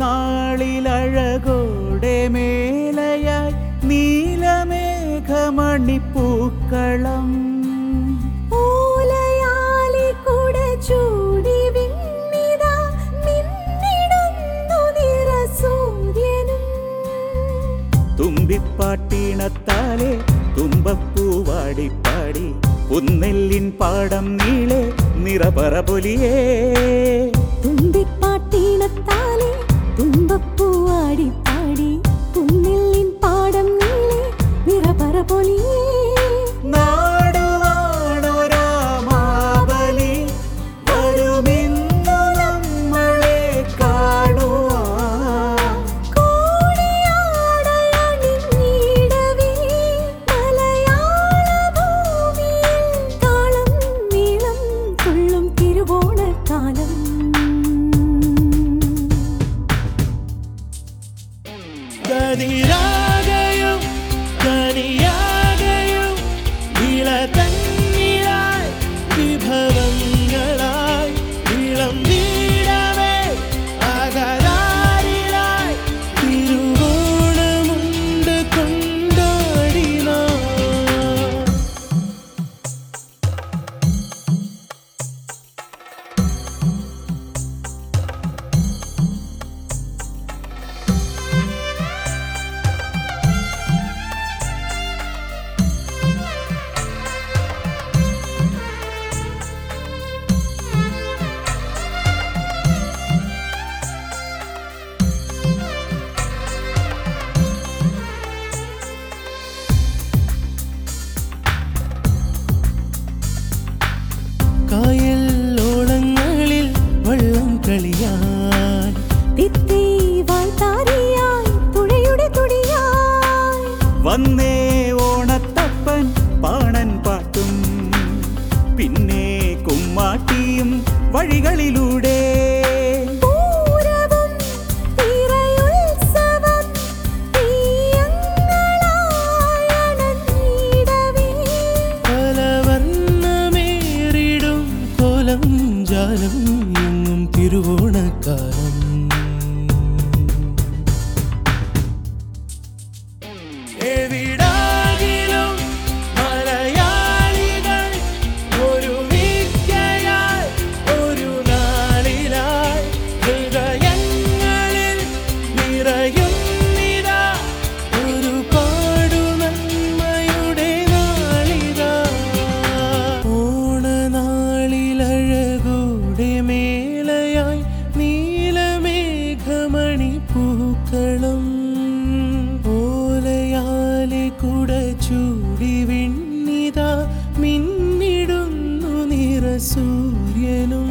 ഓണനാളിലഴകോടെ മേലയായി നീലമേഘമണിപ്പൂക്കളം ഓലയാലി കുട ചൂടി വിണ്ണിതാ മിന്നിടുന്നു നിറസൂര്യനും തുമ്പിപ്പാട്ടീണത്താലെ തുമ്പപ്പൂവാടി പാടി പുന്നെല്ലിൻ പാടം നീളെ നിറപറപൊലിയേ തുമ്പിപ്പാട്ടീണത്താലെ തുമ്പപ്പൂവാടി പാടി പുന്നെല്ലിൻ പാടം നീളെ നിറപറ പൊലിയേ നാടുവാണൊരാമാവലി വരുമിന്നു നമ്മളെ കാണുവാൻ കോടിയാടയണിഞ്ഞിടവേ മലയാളഭൂമിയിൽ താളം നീളം തുള്ളും തിരുവോണക്കാലം കതിരാകയും കനിയാകയും ഇളതന്നിലായി വിഭവങ്ങളായി ഇളം വീടവേ അകതാരിലായി തിരുവോണമുണ്ട് കൊണ്ടാടിനാ കായൽ ഓളങ്ങളിൽ വള്ളം കളിയാൻ തിത്തി വായ്ത്താരിയായി തുഴയുടെ തുടിയായി വന്നേ ഓണത്തപ്പൻ പാണൻ പാട്ടും പിന്നെ കുമ്മാട്ടിയും വഴികളിലൂടെ പൂരവും തിരയുത്സവം തീയങ്ങളായണഞ്ഞിടവേ പലവർണ്ണമേറിടും കോലം ജാലം എങ്ങും തിരുവോണക്കാലം എവിടാകിലും മലയാളികൾ ഒരുമിക്കയായി ഒരു നാളിലായി ഹൃദയങ്ങളിൽ നിറയുന്നിതാ ഒരു പാടു നന്മയുടെ നാളിതാ ഓണനാളിലഴകൂടെ മേലയായി നീലമേഘമണി പൂക്കളും ഓലയാലെ കുട ചൂടി വിണ്ണിതാ മിന്നിടുന്നു നിറസൂര്യനും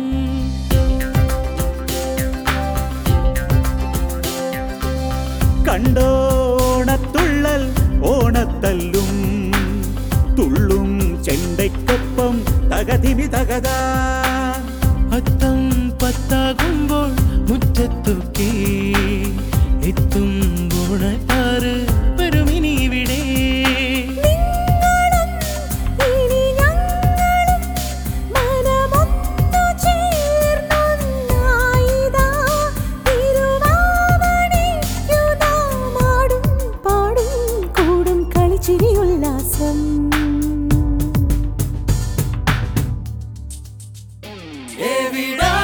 കണ്ടോ ഓണത്തുള്ളൽ ഓണത്തല്ലും തുള്ളും ചെണ്ടയ്ക്കൊപ്പം തകതിമി തകതാ അത്തം പത്താകുമ്പോൾ മുറ്റത്തൊക്കെ എത്തും ഓണത്താറ് വരുമിനിവിടെ നിങ്ങളും ഇനി ഞങ്ങളും മനമൊന്നു ചേർന്നൊന്നായിതാ തിരുവാവണിക്കുനാമാടും പാടും കൂടും കളിച്ചിരി ഉല്ലാസം എവിടാ